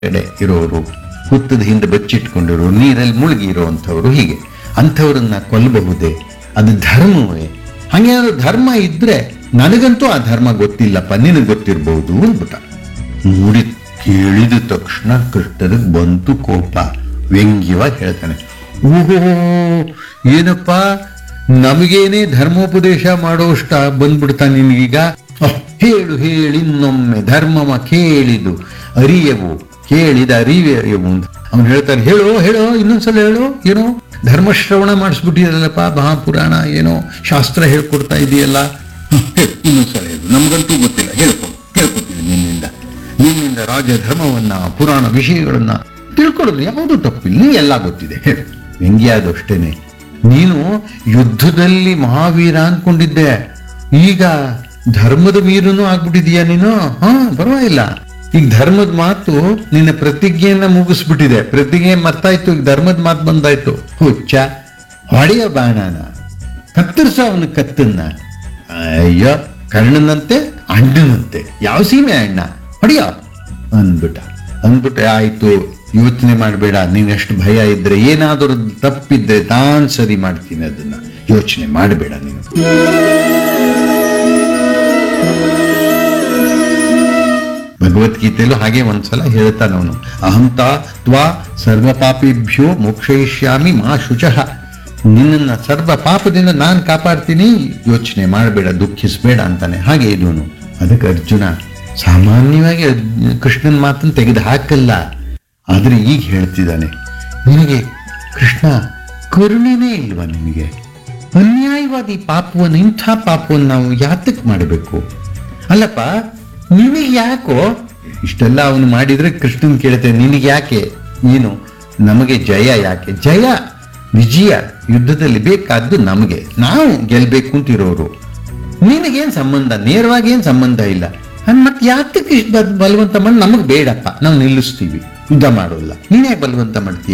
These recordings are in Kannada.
ಕಡೆ ಇರೋರು ಹುತ್ತದ ಹಿಂದೆ ಬಚ್ಚಿಟ್ಕೊಂಡಿರೋ ನೀರಲ್ಲಿ ಮುಳುಗಿ ಇರುವಂಥವ್ರು ಹೀಗೆ ಅಂಥವ್ರನ್ನ ಕೊಲ್ಲಬಹುದೇ ಅದು ಧರ್ಮವೇ ಹಂಗೇನಾದ್ರು ಧರ್ಮ ಇದ್ರೆ ನನಗಂತೂ ಆ ಧರ್ಮ ಗೊತ್ತಿಲ್ಲಪ್ಪ ನಿನಗೆ ಗೊತ್ತಿರಬಹುದು ಅಂದ್ಬಿಟ್ಟ ನೋಡಿ ಕೇಳಿದ ತಕ್ಷಣ ಕೃಷ್ಣನಿಗೆ ಬಂತು ಕೋಪ ವ್ಯಂಗ್ಯವಾಗಿ ಹೇಳ್ತಾನೆ ಓಹೋ ಏನಪ್ಪ ನಮಗೇನೆ ಧರ್ಮೋಪದೇಶ ಮಾಡೋಷ್ಟ ಬಂದ್ಬಿಡ್ತಾ ನಿನಗೀಗ ಅಹ್, ಹೇಳು ಹೇಳಿ ಇನ್ನೊಮ್ಮೆ ಧರ್ಮವ ಕೇಳಿದು ಅರಿಯವು ಕೇಳಿದ ಅರಿವೆಯವು ಅಂತ ಅವನು ಹೇಳ್ತಾನೆ ಹೇಳೋ ಹೇಳೋ ಇನ್ನೊಂದ್ಸಲ ಹೇಳೋ ಏನೋ ಧರ್ಮಶ್ರವಣ ಮಾಡಿಸ್ಬಿಟ್ಟಿದಲ್ಲಪ್ಪ ಮಹಾಪುರಾಣ ಏನೋ ಶಾಸ್ತ್ರ ಹೇಳ್ಕೊಡ್ತಾ ಇದೆಯಲ್ಲ ಹ್ಮ್, ಹೇಳು ಇನ್ನೊಂದ್ಸಲ ಹೇಳು ನಮ್ಗಂತೂ ಗೊತ್ತಿಲ್ಲ ಹೇಳ್ಕೊ ಕೇಳ್ಕೊತೀವಿ ನಿನ್ನಿಂದ ನಿನ್ನಿಂದ ರಾಜ ಧರ್ಮವನ್ನ ಪುರಾಣ ವಿಷಯಗಳನ್ನ ತಿಳ್ಕೊಳ್ಳೋದು ಯಾವುದು ತಪ್ಪಿಲ್ಲ ನೀ ಎಲ್ಲ ಗೊತ್ತಿದೆ ಹೇಳು ವ್ಯಂಗ್ಯ ಅದು ಅಷ್ಟೇನೆ ನೀನು ಯುದ್ಧದಲ್ಲಿ ಮಹಾವೀರ ಅನ್ಕೊಂಡಿದ್ದೆ ಈಗ ಧರ್ಮದ ವೀರನೂ ಆಗ್ಬಿಟ್ಟಿದೀಯ ನೀನು ಹಾ ಪರವಾಗಿಲ್ಲ ಈಗ ಧರ್ಮದ ಮಾತು ನಿನ್ನ ಪ್ರತಿಜ್ಞೆಯನ್ನ ಮುಗಿಸ್ಬಿಟ್ಟಿದೆ ಪ್ರತಿಜ್ಞೆ ಮರ್ತಾಯ್ತು ಈಗ ಧರ್ಮದ ಮಾತು ಬಂದಾಯ್ತು ಹುಚ್ಚ ಹೊಡೆಯ ಬಾಣನ ಕತ್ತರಿಸ ಅವನ ಕತ್ತನ್ನ ಅಯ್ಯೋ ಕರ್ಣನಂತೆ ಅಣ್ಣನಂತೆ ಯಾವ ಸೀಮೆ ಅಣ್ಣ ಹೊಡಿಯ ಅಂದ್ಬಿಟ್ಟ ಅಂದ್ಬಿಟ್ಟೆ ಆಯ್ತು ಯೋಚನೆ ಮಾಡಬೇಡ ನೀನೆಷ್ಟು ಭಯ ಇದ್ರೆ ಏನಾದರೂ ತಪ್ಪಿದ್ರೆ ತಾನ್ ಸರಿ ಮಾಡ್ತೀನಿ ಅದನ್ನ ಯೋಚನೆ ಮಾಡಬೇಡ ನೀನು ಭಗವದ್ಗೀತೆಯಲ್ಲೂ ಹಾಗೆ ಒಂದ್ಸಲ ಹೇಳ್ತಾನೆ ಅವನು ಅಹಂತ ತ್ವಾ ಸರ್ವ ಪಾಪಿಭ್ಯೋ ಮೋಕ್ಷಯಿಷ್ಯಾಮಿ ಮಾ ಶುಚಃ ನಿನ್ನನ್ನ ಸರ್ವ ಪಾಪದಿಂದ ನಾನು ಕಾಪಾಡ್ತೀನಿ ಯೋಚನೆ ಮಾಡಬೇಡ ದುಃಖಿಸಬೇಡ ಅಂತಾನೆ ಹಾಗೆ ಇದವನು ಅದಕ್ಕೆ ಅರ್ಜುನ ಸಾಮಾನ್ಯವಾಗಿ ಅರ್ಜ್- ಕೃಷ್ಣನ ಮಾತನ್ನು ತೆಗೆದು ಹಾಕಲ್ಲ ಆದ್ರೆ ಈಗ ಹೇಳ್ತಿದ್ದಾನೆ ನಿನಗೆ ಕೃಷ್ಣ ಕರುಣೆನೇ ಇಲ್ವಾ ನಿನಗೆ ಅನ್ಯಾಯವಾದ ಈ ಪಾಪವನ್ನು ಇಂಥ ಪಾಪವನ್ನು ನಾವು ಯಾತಕ್ ಮಾಡಬೇಕು ಅಲ್ಲಪ್ಪ ನಿನಗೆ ಯಾಕೋ ಇಷ್ಟೆಲ್ಲ ಅವನು ಮಾಡಿದ್ರೆ ಕೃಷ್ಣನ್ ಕೇಳುತ್ತೆ ನಿನಗೆ ಯಾಕೆ ಏನು ನಮಗೆ ಜಯ ಯಾಕೆ ಜಯ ವಿಜಯ ಯುದ್ಧದಲ್ಲಿ ಬೇಕಾದ್ದು ನಮಗೆ ನಾವು ಗೆಲ್ಬೇಕು ಅಂತಿರೋರು ನಿನಗೇನ್ ಸಂಬಂಧ ನೇರವಾಗಿ ಏನ್ ಸಂಬಂಧ ಇಲ್ಲ ಮತ್ತೆ ಯಾತಕ್ಕೆ ಇಷ್ಟು ಬಲ್- ಬಲವಂತ ಮಾಡಿ ನಮಗೆ ಬೇಡಪ್ಪ ನಾವು ನಿಲ್ಲಿಸ್ತೀವಿ ಯುದ್ಧ ಮಾಡೋಲ್ಲ ನೀನೇ ಬಲವಂತ ಮಾಡ್ತೀಯ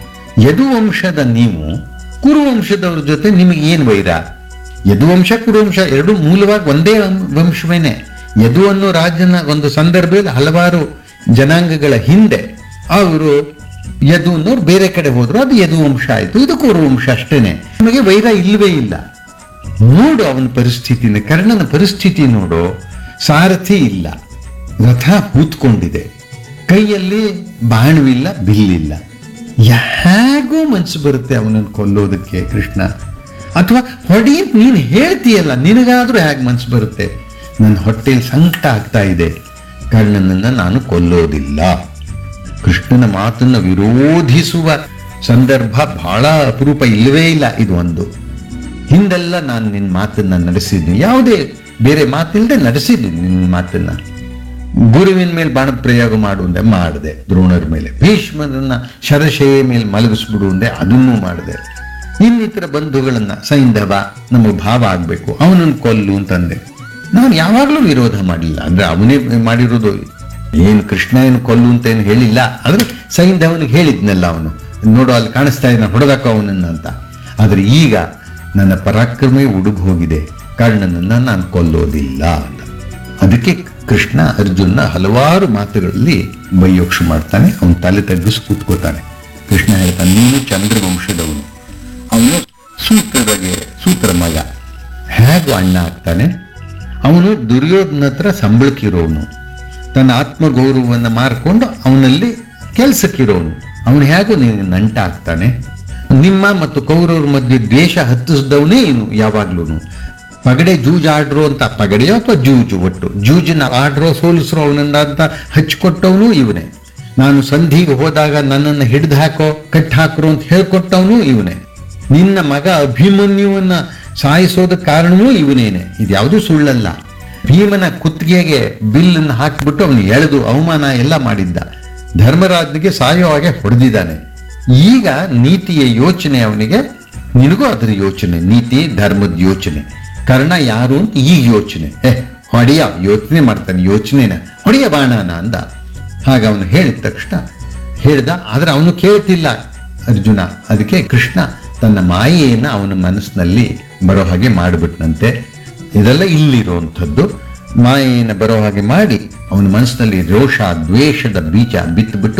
ಯದುವಂಶದ ನೀವು ಕುರುವಂಶದವ್ರ ಜೊತೆ ನಿಮಗೆ ಏನ್ ವೈರ ಯದುವಂಶ ಕುರುವಂಶ ಎರಡು ಮೂಲವಾಗಿ ಒಂದೇ ವಂಶ- ವಂಶವೇನೆ ಯದು ಅನ್ನೋ ರಾಜನ ಒಂದು ಸಂದರ್ಭದಲ್ಲಿ ಹಲವಾರು ಜನಾಂಗಗಳ ಹಿಂದೆ ಅವರು ಯದು ಅನ್ನೋರು ಬೇರೆ ಕಡೆ ಹೋದ್ರು ಅದು ಯದುವಂಶ ಆಯ್ತು ಇದು ಕುರುವಂಶ ಅಷ್ಟೇನೆ ನಮಗೆ ವೈರ ಇಲ್ವೇ ಇಲ್ಲ ನೋಡು ಅವನ ಪರಿಸ್ಥಿತಿನ ಕರ್ಣನ ಪರಿಸ್ಥಿತಿ ನೋಡು ಸಾರಥಿ ಇಲ್ಲ ರಥ ಕೂತ್ಕೊಂಡಿದೆ ಕೈಯಲ್ಲಿ ಬಾಣವಿಲ್ಲ ಬಿಲ್ಲಿಲ್ಲ ಹೇಗೂ ಮನ್ಸು ಬರುತ್ತೆ ಅವನನ್ನು ಕೊಲ್ಲೋದಕ್ಕೆ ಕೃಷ್ಣ ಅಥವಾ ಹೊಡಿ ನೀನು ಹೇಳ್ತೀಯಲ್ಲ ನಿನಗಾದ್ರೂ ಹೇಗೆ ಮನ್ಸು ಬರುತ್ತೆ ನನ್ನ ಹೊಟ್ಟೆಯಲ್ಲಿ ಸಂಕಟ ಆಗ್ತಾ ಇದೆ ಕರ್ಣನನ್ನ ನಾನು ಕೊಲ್ಲೋದಿಲ್ಲ ಕೃಷ್ಣನ ಮಾತನ್ನ ವಿರೋಧಿಸುವ ಸಂದರ್ಭ ಬಹಳ ಅಪರೂಪ ಇಲ್ಲವೇ ಇಲ್ಲ ಇದು ಒಂದು ಹಿಂದೆಲ್ಲ ನಾನು ನಿನ್ನ ಮಾತನ್ನ ನಡೆಸಿದ್ದೀನಿ ಯಾವುದೇ ಬೇರೆ ಮಾತಿಲ್ಲದೆ ನಡೆಸಿದ್ದೀನಿ ನಿನ್ನ ಮಾತನ್ನ ಗುರುವಿನ ಮೇಲೆ ಬಾಣದ ಪ್ರಯೋಗ ಮಾಡು ಅಂದೆ ಮಾಡಿದೆ ದ್ರೋಣರ ಮೇಲೆ ಭೀಷ್ಮರನ್ನ ಶರಶೆಯ ಮೇಲೆ ಮಲಗಿಸ್ಬಿಡು ಅಂದೆ ಅದನ್ನೂ ಮಾಡಿದೆ ಇನ್ನಿತರ ಬಂಧುಗಳನ್ನ ಸೈಂಧವ ನಮ್ಮ ಭಾವ ಆಗ್ಬೇಕು ಅವನನ್ನು ಕೊಲ್ಲು ಅಂತಂದೆ ನಾನು ಯಾವಾಗಲೂ ವಿರೋಧ ಮಾಡಲಿಲ್ಲ ಅಂದ್ರೆ ಅವನೇ ಮಾಡಿರೋದು ಏನು ಕೃಷ್ಣ ಏನು ಕೊಲ್ಲು ಅಂತ ಏನು ಹೇಳಿಲ್ಲ ಆದ್ರೆ ಸೈಂಧವನಿಗೆ ಹೇಳಿದ್ನಲ್ಲ ಅವನು ನೋಡು ಅಲ್ಲಿ ಕಾಣಿಸ್ತಾ ಇದ್ದಾನೆ ಹೊಡೆದಾಕ ಅವನನ್ನ ಅಂತ ಆದ್ರೆ ಈಗ ನನ್ನ ಪರಾಕ್ರಮೇ ಉಡುಗು ಹೋಗಿದೆ ಕರ್ಣನನ್ನ ನಾನು ಕೊಲ್ಲೋದಿಲ್ಲ ಅಂತ ಅದಕ್ಕೆ ಕೃಷ್ಣ ಅರ್ಜುನ ಹಲವಾರು ಮಾತುಗಳಲ್ಲಿ ಬೈಯೋಕ್ಷ ಮಾಡ್ತಾನೆ ಅವನು ತಲೆ ತಗ್ಗಿಸಿ ಕೂತ್ಕೋತಾನೆ ಕೃಷ್ಣ ಹೇಳ್ತಾನೆ ನೀನು ಚಂದ್ರವಂಶದವನು ಅವನು ಸೂತ್ರದಾಗೆ ಸೂತ್ರ ಮಗ ಹೇಗೂ ಅಣ್ಣ ಆಗ್ತಾನೆ ಅವನು ದುರ್ಯೋಧನ ಹತ್ರ ಸಂಬಳಕ್ಕಿರೋನು ತನ್ನ ಆತ್ಮಗೌರವವನ್ನು ಮಾರ್ಕೊಂಡು ಅವನಲ್ಲಿ ಕೆಲ್ಸಕ್ಕಿರೋನು ಅವನು ಹೇಗೂ ನೀನು ನಂಟ ಆಗ್ತಾನೆ ನಿಮ್ಮ ಮತ್ತು ಕೌರವರ ಮಧ್ಯೆ ದ್ವೇಷ ಹತ್ತಿಸಿದವನೇ ಇವನು ಯಾವಾಗ್ಲೂ ಪಗಡೆ ಜೂಜ್ ಆಡ್ರೋ ಅಂತ ಪಗಡೆಯೋ ಅಥವಾ ಜೂಜು ಒಟ್ಟು ಜೂಜಿನ ಆಡ್ರೋ ಸೋಲಿಸ್ರೋ ಅವನನ್ನ ಅಂತ ಹಚ್ಕೊಟ್ಟವನು ಇವನೇ ನಾನು ಸಂಧಿಗೆ ಹೋದಾಗ ನನ್ನನ್ನು ಹಿಡಿದು ಹಾಕೋ ಕಟ್ ಹಾಕ್ರೋ ಅಂತ ಹೇಳ್ಕೊಟ್ಟವನು ಇವನೇ ನಿನ್ನ ಮಗ ಅಭಿಮನ್ಯುವನ್ನ ಸಾಯಿಸೋದಕ್ಕೆ ಕಾರಣವೂ ಇವನೇನೆ ಇದ್ಯಾವುದೂ ಸುಳ್ಳಲ್ಲ ಭೀಮನ ಕುತ್ತಿಗೆಗೆ ಬಿಲ್ಲನ್ನು ಹಾಕಿಬಿಟ್ಟು ಅವನು ಎಳೆದು ಅವಮಾನ ಎಲ್ಲ ಮಾಡಿದ್ದ ಧರ್ಮರಾಜನಿಗೆ ಸಾಯೋ ಹಾಗೆ ಹೊಡೆದಿದ್ದಾನೆ ಈಗ ನೀತಿಯ ಯೋಚನೆ ಅವನಿಗೆ ನಿನಗೂ ಅದರ ಯೋಚನೆ ನೀತಿ ಧರ್ಮದ ಯೋಚನೆ ಕರ್ಣ ಯಾರು ಅಂತ ಈಗ ಯೋಚನೆ ಏ ಹೊಡೆಯ ಯೋಚನೆ ಮಾಡ್ತಾನೆ ಯೋಚನೆನ ಹೊಡೆಯ ಬಾಣನ ಅಂದ ಹಾಗ ಅವನು ಹೇಳಿದ ತಕ್ಷಣ ಹೇಳ್ದ ಆದ್ರೆ ಅವನು ಕೇಳ್ತಿಲ್ಲ ಅರ್ಜುನ ಅದಕ್ಕೆ ಕೃಷ್ಣ ತನ್ನ ಮಾಯೆಯನ್ನು ಅವನ ಮನಸ್ಸಿನಲ್ಲಿ ಬರೋ ಹಾಗೆ ಮಾಡಿಬಿಟ್ನಂತೆ ಇದೆಲ್ಲ ಇಲ್ಲಿರುವಂಥದ್ದು ಮಾಯೆಯನ್ನು ಬರೋ ಹಾಗೆ ಮಾಡಿ ಅವನ ಮನಸ್ಸಿನಲ್ಲಿ ರೋಷ ದ್ವೇಷದ ಬೀಜ ಬಿತ್ತುಬಿಟ್ಟು